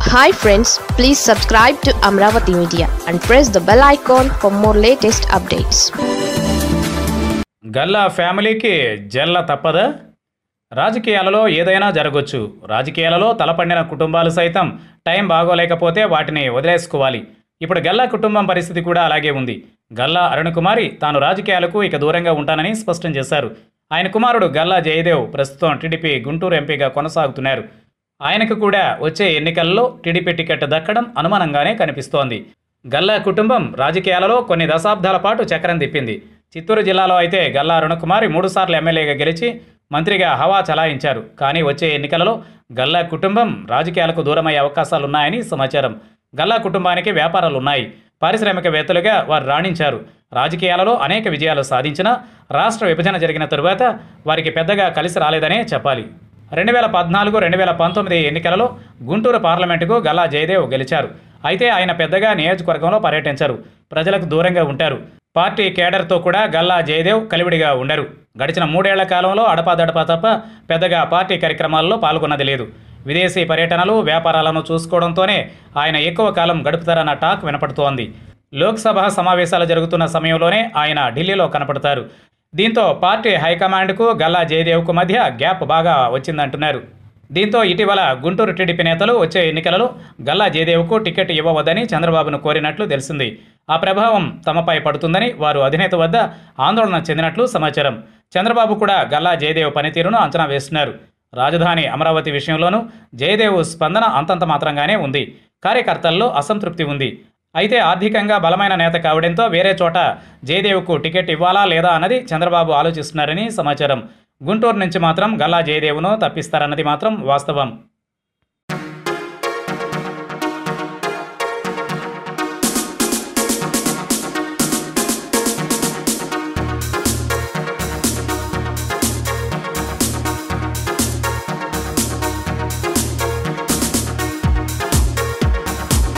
hi friends please subscribe to Amaravati media and press the bell icon for more latest updates Galla ఫ్యామిలీకి జల్ల తప్పదా రాజకీయాలలో ఏదైనా జరగొచ్చు రాజకీయాలలో తలపండిన కుటుంబాలు సైతం టైం బాగోలేకపోతే వాటిని వదిలేసుకోవాలి ఇప్పుడు గల్లా కుటుంబం పరిస్థితి కూడా అలాగే ఉంది గల్లా అరుణకుమారి తాను రాజకీయాలకు ఇక దూరంగా ఉంటానని స్పష్టం చేశారు ఆయన కుమారుడు గల్లా జయదేవ్ ప్రస్తుతం టీడీపీ గుంటూరు ఎంపీగా కొనసాగుతున్నారు ఆయనకు కూడా వచ్చే ఎన్నికల్లో టీడీపీ టికెట్ దక్కడం అనుమానంగానే కనిపిస్తోంది గల్లా కుటుంబం రాజకీయాలలో కొన్ని దశాబ్దాల పాటు చక్రం తిప్పింది చిత్తూరు జిల్లాలో అయితే గల్లా అరుణకుమారి మూడుసార్లు ఎమ్మెల్యేగా గెలిచి మంత్రిగా హవా చలాయించారు కానీ వచ్చే ఎన్నికలలో గల్లా కుటుంబం రాజకీయాలకు దూరమయ్యే అవకాశాలున్నాయని సమాచారం గల్లా కుటుంబానికి వ్యాపారాలు ఉన్నాయి పారిశ్రామికవేత్తలుగా వారు రాణించారు రాజకీయాలలో అనేక విజయాలు సాధించినా రాష్ట్ర విభజన జరిగిన తరువాత వారికి పెద్దగా కలిసి రాలేదనే చెప్పాలి రెండు వేల పద్నాలుగు రెండు వేల పంతొమ్మిది ఎన్నికలలో గుంటూరు పార్లమెంటుకు గల్లా జయదేవ్ గెలిచారు అయితే ఆయన పెద్దగా నియోజకవర్గంలో పర్యటించారు ప్రజలకు దూరంగా ఉంటారు పార్టీ కేడర్తో కూడా గల్లా జయదేవ్ కలివిడిగా ఉండరు గడిచిన మూడేళ్ల కాలంలో అడపాదడపా తప్ప పెద్దగా పార్టీ కార్యక్రమాల్లో పాల్గొన్నది లేదు విదేశీ పర్యటనలు వ్యాపారాలను చూసుకోవడంతోనే ఆయన ఎక్కువ కాలం గడుపుతారన్న టాక్ వినపడుతోంది లోక్సభ సమావేశాలు జరుగుతున్న సమయంలోనే ఆయన ఢిల్లీలో కనపడతారు దీంతో పార్టీ హైకమాండ్కు గల్లా జయదేవ్కు మధ్య గ్యాప్ బాగా వచ్చిందంటున్నారు దీంతో ఇటీవల గుంటూరు టీడీపీ నేతలు వచ్చే ఎన్నికలలో గల్లా జయదేవ్కు టికెట్ ఇవ్వవద్దని చంద్రబాబును కోరినట్లు తెలిసింది ఆ ప్రభావం తమపై పడుతుందని వారు అధినేత వద్ద ఆందోళన చెందినట్లు సమాచారం చంద్రబాబు కూడా గల్లా జయదేవ్ పనితీరును అంచనా వేస్తున్నారు రాజధాని అమరావతి విషయంలోనూ జయదేవ్ స్పందన అంతంత మాత్రంగానే ఉంది కార్యకర్తల్లో అసంతృప్తి ఉంది అయితే ఆర్థికంగా బలమైన నేత కావడంతో వేరే చోట జయదేవ్కు టికెట్ ఇవ్వాలా లేదా అన్నది చంద్రబాబు ఆలోచిస్తున్నారని సమాచారం గుంటూరు నుంచి మాత్రం గల్లా జయదేవ్ను తప్పిస్తారన్నది మాత్రం వాస్తవం